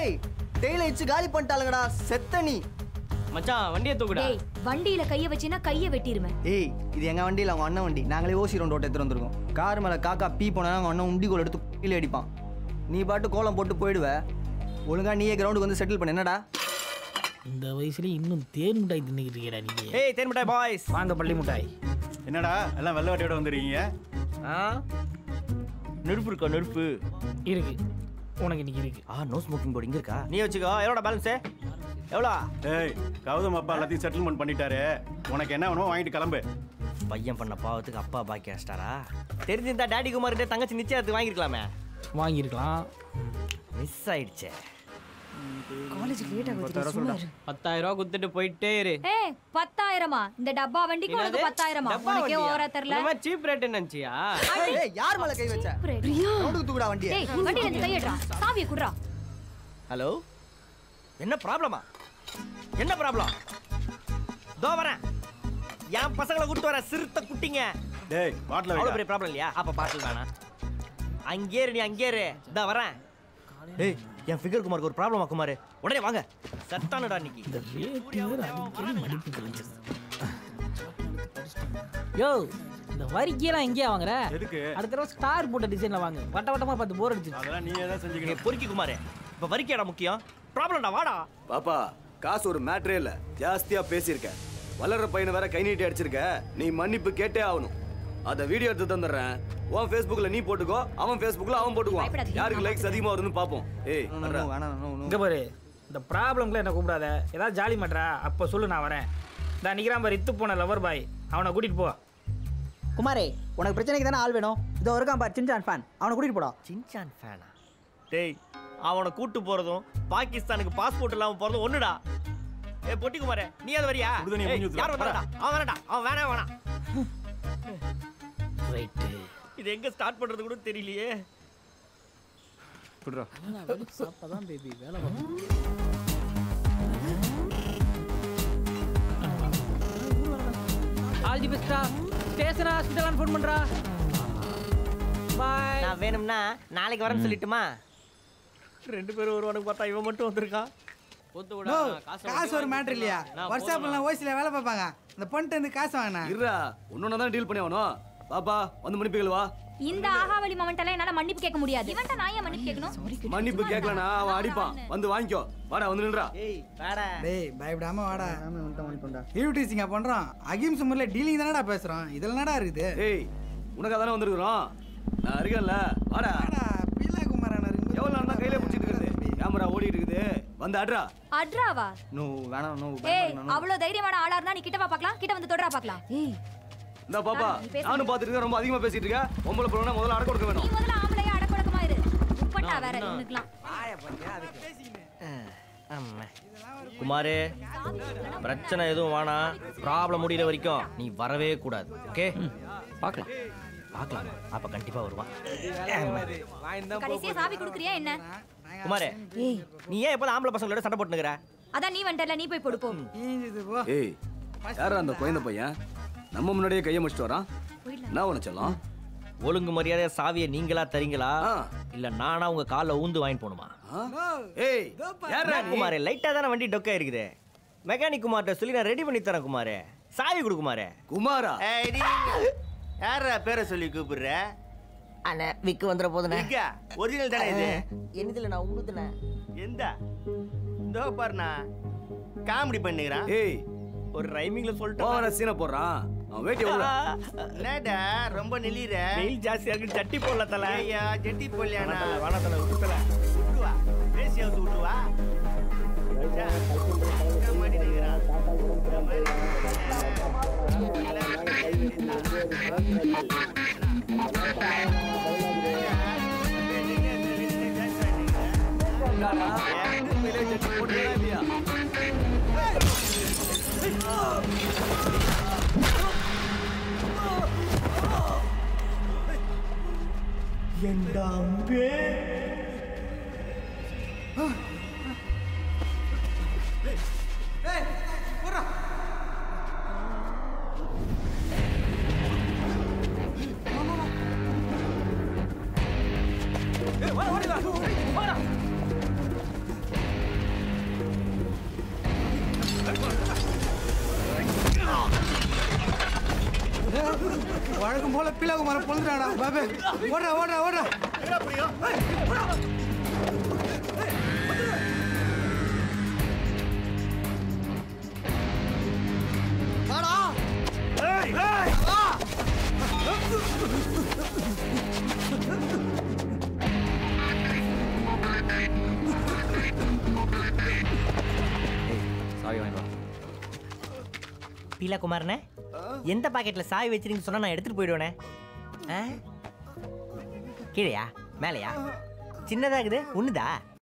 டேய் டெய்ல வச்சு காலி பண்ணிட்டாளுங்கடா செத்த நீ மச்சான் வண்டியை தூக்குடா டேய் வண்டியில கைய வச்சினா கைய வெட்டிருவேன் ஏய் இது எங்க வண்டியில் அவங்க அண்ணன் வண்டி நாங்களே ஓசி ரவுண்ட் ஓட்ட எடுத்துட்டு வந்திருக்கோம் கார் மேல காக்கா பீ போனா அவங்க அண்ணன் உண்டிகோல் எடுத்து கீழே அடிப்பான் நீ பாட்டு கோலம் போட்டு போயிடுவ ஒழுங்கா நீயே கிரவுண்டுக்கு வந்து செட்டில் பண்ண என்னடா இந்த வயசுல இன்னும் தேன் மிட்டாய் தின்னுக்கிட்டு இருக்கீடா நீங்க ஏய் தேன் மிட்டாய் பாய்ஸ் வாங்க பள்ளி மிட்டாய் என்னடா எல்லாம் வெள்ளை வட்டியோட வந்துருக்கீங்க ஆ நெருப்பு இருக்கா நெருப்பு இருக்கு உனக்கு இன்னைக்கு இருக்கு ஆ நோ ஸ்மோக்கிங் போர்டு இங்க இருக்கா நீ வச்சுக்கோ எவ்வளோடா பேலன்ஸு எவ்வளோ டேய் கௌதம் அப்பா எல்லாத்தையும் செட்டில்மெண்ட் பண்ணிட்டாரு உனக்கு என்ன வேணுமோ வாங்கிட்டு கிளம்பு பையன் பண்ண பாவத்துக்கு அப்பா பாக்கி அடிச்சிட்டாரா தெரிஞ்சிருந்தா டாடி குமார்கிட்ட தங்கச்சி நிச்சயத்துக்கு வாங்கியிருக்கலாமே வாங்கியிருக்கலாம் மிஸ் ஆயிடுச்சே காலேஜ் லேட் ஆகுது சும்மா இரு. பத்தாயிரம் ரூபா குத்துட்டு போயிட்டே இரு ஏய் பத்தாயிரமா இந்த டப்பா வண்டிக்கு உனக்கு பத்தாயிரமா உனக்கே ஓவரா தெரியல சீப் ரேட் நினைச்சியா ஏய் யார் மேல கை வச்ச பிரியா கிரவுண்டுக்கு தூக்குடா வண்டியை டேய் வண்டியில இருந்து கையடா சாவியை குடுறா ஹலோ என்ன ப்ராப்ளமா என்ன ப்ராப்ளம் தோ வரேன் என் பசங்களை கூட்டு வர சிறுத்தை குட்டிங்க டேய் பாட்டில் அவ்வளோ வைடா பெரிய ப்ராப்ளம் இல்லையா அப்ப பாட்டில் வேணாம் அங்கே இரு நீ அங்கே இரு இதா வரேன் டேய் என் ஃபிகர் குமாருக்கு ஒரு ப்ராப்ளமா குமார் உடனே வாங்க சத்தானுடா இன்னைக்கு இந்த ரேட்டு வேற அடிக்கடி மடிப்பு கலைஞ்சது யோ இந்த வரிக்கையெல்லாம் எங்கேயா வாங்குற எதுக்கு அடுத்த தடவை ஸ்டார் போட்ட டிசைன்ல வாங்க வட்ட வட்டமா பார்த்து போர் அடிச்சிருச்சு அதெல்லாம் நீ ஏதாவது நீ செஞ்சுக்கணும் பொறுக்கி குமார் இப்போ வரிக்கையாடா முக்கியம் ப்ராப்ளம்டா வாடா பாப்பா காசு ஒரு மேட்ரே இல்ல ஜாஸ்தியா பேசியிருக்க வளர்ற பையனை வேற கை நீட்டி அடிச்சிருக்க நீ மன்னிப்பு கேட்டே ஆகணும் அத வீடியோ எடுத்து தந்துடுறேன் உன் Facebookல நீ போட்டுக்கோ அவன் Facebookல அவன் போட்டுக்குவான் பயப்படாதீங்க. யாருக்கு லைக்ஸ் அதிகமா வருதுன்னு பாப்போம் ஏய் No, no, வர்றா. no, வேணாம் no, no. இங்க பாரு இந்த ப்ராப்ளம்க்குலாம் என்ன கூப்பிடாத ஏதாவது ஜாலி மாட்றா அப்போ சொல்லு நான் வரேன் இந்த நிக்கிறான் பாரு இத்து போன லவர் பாய் அவனை கூட்டிட்டு போ குமாரே உனக்கு பிரச்சனைக்கு தானே ஆள் வேணும் இதோ இருக்கான் பார் சின்சான் ஃபேன் அவனை கூட்டிட்டு போடா சின்சான் ஃபேனா டேய் அவனை கூட்டு போறதும் பாகிஸ்தானுக்கு பாஸ்போர்ட் இல்லாம போறதும் ஒண்ணுடா ஏ பொட்டி குமாரே நீ அது வரியா சுடுதண்ணி ஏய், மூஞ்சி ஊத்துடா. யார் வந்தாடா அவன் வேணாடா அவன் வேணா வேணாம் ரைட்டு இது எங்க ஸ்டார்ட் பண்றது கூட தெரியலையே விட்றா சாப்பிட்டாதான் பேபி வேலை பார்க்கணும் ஆல் தி பெஸ்டா ஸ்டேஷன் ஹாஸ்பிட்டல் ஃபோன் பண்றா பாய் நான் வேணும்னா நாளைக்கு வரேன்னு சொல்லட்டுமா ரெண்டு பேரும் வருவானுக்கு பார்த்தா இவன் மட்டும் வந்திருக்கான் நோ காசு ஒரு மேட்ரு இல்லையா வாட்ஸ்அப்ல ஓசில வேலை பார்ப்பாங்க அந்த பொண்ணு வந்து காசு வாங்கினா இருடா ஒன்னொன்னு தான் டீல் பண்ணி ஆகணும் பாப்பா வந்து மன்னிப்புகள் வா இந்த ஆகாவளி மவன்ட்டெல்லாம் என்னால மன்னிப்பு கேட்க முடியாது இவன்ட்ட நான் ஏன் மன்னிப்பு கேட்கணும் மன்னிப்பு கேட்கலனா அவன் அடிப்பான் வந்து வாங்கிக்கோ வாடா வந்து நின்றா ஏய் வாடா டேய் பயப்படாம வாடா வந்துட்டோம், வந்துட்டோம்டா. ஈவ் டீசிங்க பண்றோம் அகிம்சை முறையில் டீலிங் தானடா பேசுறோம் இதுல என்னடா இருக்குது ஏய் உனக்கு தானே வந்திருக்கிறோம் நான் இருக்கேன்ல வாடா வாடா பீலா குமாரன் இருக்கும்போது எவ்வளவு நேரம் தான் கையில பிடிச்சிட்டு இருக்குது கேமரா ஓடிட்டு இருக்குது வந்து அட்ரா அட்ராவா No, வேணாம் no, ஏய் வேணாம், no, no. அவ்வளவு தைரியமான ஆளா இருந்தா நீ கிட்ட வா பார்க்கலாம் கிட்ட வந்து தொடரா பார்க்கலாம் ஏய் இந்த பாப்பா நீ பேசுங்க. நானும் பார்த்துட்டு இருக்கேன் ரொம்ப அதிகமா பேசிட்டு இருக்க பொம்பளை பொண்ணா முதல்ல அடக்க கொடுக்க நீ வேணும் முதல்ல ஆம்பளையா அடக்கொடக்கமா இரு உப்பட்டா வேற இவனுக்குலாம் ஆமா குமாரு பிரச்சனை எதுவும் வேணாம் ப்ராப்ளம் முடியிற வரைக்கும் நீ வரவே கூடாது ஓகே பார்க்கலாம் பார்க்கலாம் அப்ப கண்டிப்பா வருவான் கடைசியா சாவி குடுக்குறியா என்ன குமாரே ஏய் நீ ஏன் எப்போதும் ஆம்பளை பசங்களோட சண்டை போட்டுனுக்குற அதான் நீ வந்துட்டல நீ போய் போடு போ ஈஞ்சுது போ ஏய் யாரா அந்த குழந்தை பையன் நம்ம முன்னாடியே கையை முடிச்சிட்டு வரான் என்ன உனக்கு சொல்லலாம் ஒழுங்கு மரியாதையா சாவியை நீங்களா தரீங்களா ஆ. இல்ல நானா உங்க கால்ல ஊந்து வாங்கி போகணுமா ஏய் யாரா நீ குமாரே லைட்டா தானே வண்டி டொக்கா இருக்குது மெக்கானிக் குமார்ட்ட சொல்லி நான் ரெடி பண்ணி தரேன் குமாரே சாவி கொடு குமாரே குமாரா யாரா பேரை சொல்லி கூப்பிடுற அண்ணே விக்கு வந்துட போதுண்ணே ஒரிஜினல் தானே இது என்னதுல நான் உங்களுதுண்ணே எந்த இதோ பாருண்ணா காமெடி பண்ணுகிறான் ஏய் ஒரு ரைமிங்ல சொல்லிட்டு ஓவரா சீனை போடுறான் அவன் வேட்டி எவ்வளோ என்னடா ரொம்ப நெளிற வெயில் ஜாஸ்தியா இருக்கு சட்டி போடல தல ஐயா ஜெட்டி போலியானா வேணா தல விட்டுல விட்டுவா பேசி வந்து விட்டுவா ச்சே, இந்த மாதிரி நிக்கிறான். இந்த மாதிரி இல்லையா வழக்கம் போல பீலாகுமார பொழுதுறாடா பாபே ஓடுறா ஓடுறா ஓடுறா சாரி வாங்கிட்டு வா பீலா குமாரனே எந்த பாக்கெட்ல சாவி வச்சிருக்கீங்க சொன்னா நான் எடுத்துட்டு போயிடுவேனே ஆ? கீழேயா மேலையா சின்னதாகுது ஒண்ணுதா